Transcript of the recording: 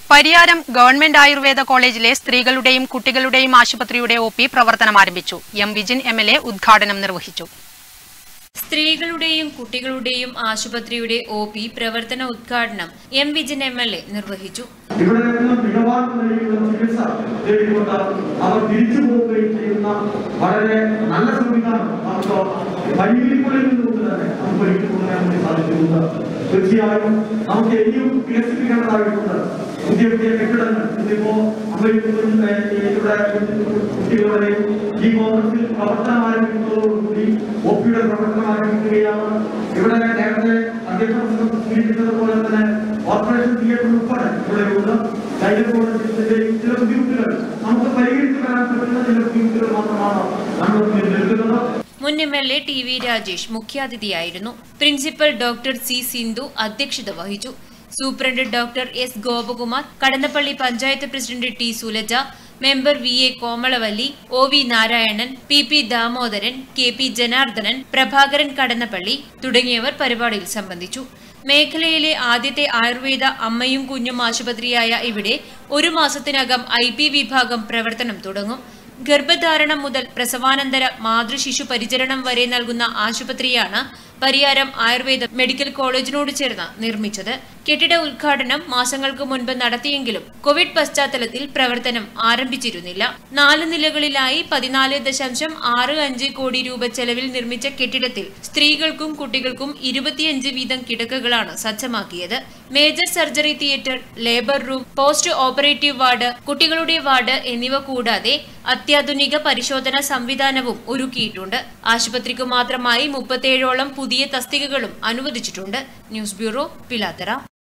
Pariyaram government Ayurveda കോളേജിലെ സ്ത്രീകളുടെയും കുട്ടികളുടെയും ആശുപത്രിയുടെ ഒ പി പ്രവർത്തനം ആരംഭിച്ചു M Vijin M L A ഉദ്ഘാടനം നിർവഹിച്ചു സ്ത്രീകളുടെയും കുട്ടികളുടെയും ആശുപത്രിയുടെ ഒ പി പ്രവർത്തന ഉദ്ഘാടനം M Vijin M L A നിർവഹിച്ചു ഇവിടെ നിന്ന് മികവാർന്ന നിലയിലുള്ള ചികിത്സ തേടിക്കൊണ്ട് അവർ തിരിച്ചു പോവുകയും ചെയ്യുന്ന വളരെ നല്ല സംവിധാനം നമുക്ക് വഴിയിൽക്കുള്ളിൽ നിന്നുകൊണ്ട് തന്നെ നമുക്ക് ഒരിക്കൽ കൊണ്ടുവരാൻ വേണ്ടി സാധിച്ചിട്ടുണ്ട് തീർച്ചയായും നമുക്ക് ഇനിയും വികസിപ്പിക്കേണ്ടതായിട്ടുണ്ട് പുതിയ പുതിയ കെട്ടിടങ്ങൾ ഇന്നിപ്പോ അമേരിക്കയിൽ ഇവിടെ കുട്ടികളുടെയും ഈ കോൺഗ്രസിൽ പ്രവർത്തനം ആരംഭിക്കുന്നതോടുകൂടി ഒപ്പിയുടെ പ്രവർത്തനം ആരംഭിക്കുകയാണ് ഇവിടെ നേരത്തെ അധ്യക്ഷ സൂചിപ്പിച്ചതുപോലെ തന്നെ ഓപ്പറേഷൻ തിയേറ്റർ ഉൾപ്പെടെ ഇവിടെയുള്ള ഗൈനക്കോളജിസ്റ്റിന്റെ ചില ബുദ്ധിമുട്ടുകൾ നമുക്ക് പരിഹരിച്ചു വരാൻ പറ്റുന്ന ചില ബുദ്ധിമുട്ടുകൾ മാത്രമാണ് നമ്മൾ മുന്നിൽ നിൽക്കുന്നത് മുൻ M L A T V Rajesh മുഖ്യാതിഥിയായിരുന്നു പ്രിൻസിപ്പൽ ഡോക്ടർ സി സിന്ധു അധ്യക്ഷത വഹിച്ചു superintendent doctor S Gopakumar Kadannappalli panchayat president T Sulaja member V A Komalavalli O V Narayanan P P Damodaran K P Janardhanan Prabhakaran Kadannappalli തുടങ്ങിയവർ പരിപാടിയിൽ സംബന്ധിച്ചു മേഖലയിലെ ആദ്യത്തെ ആയുർവേദ അമ്മയും കുഞ്ഞും ആശുപത്രിയായ ഇവിടെ ഒരു മാസത്തിനകം ഐ പി വിഭാഗം പ്രവർത്തനം തുടങ്ങും ഗർഭധാരണം മുതൽ പ്രസവാനന്തര മാതൃശിശു പരിചരണം വരെ നൽകുന്ന ആശുപത്രിയാണ് പരിയാരം ആയുർവേദ മെഡിക്കൽ കോളേജിനോട് ചേർന്ന് നിർമ്മിച്ചത് കെട്ടിട ഉദ്ഘാടനം മാസങ്ങൾക്ക് മുൻപ് നടത്തിയെങ്കിലും കോവിഡ് പശ്ചാത്തലത്തിൽ പ്രവർത്തനം ആരംഭിച്ചിരുന്നില്ല നാല് നിലകളിലായി പതിനാല് ദശാംശം ആറ് അഞ്ച് കോടി രൂപ ചെലവിൽ നിർമ്മിച്ച കെട്ടിടത്തിൽ സ്ത്രീകൾക്കും കുട്ടികൾക്കും ഇരുപത്തിയഞ്ച് വീതം കിടക്കകളാണ് സജ്ജമാക്കിയത് major surgery theatre labour room post operative ward കുട്ടികളുടെ വാർഡ് എന്നിവ കൂടാതെ അത്യാധുനിക പരിശോധന സംവിധാനവും ഒരുക്കിയിട്ടുണ്ട് ആശുപത്രിക്ക് മാത്രമായി മുപ്പത്തേഴോളം പുതിയ തസ്തികകളും അനുവദിച്ചിട്ടുണ്ട് ന്യൂസ് ബ്യൂറോ പിലാത്തറ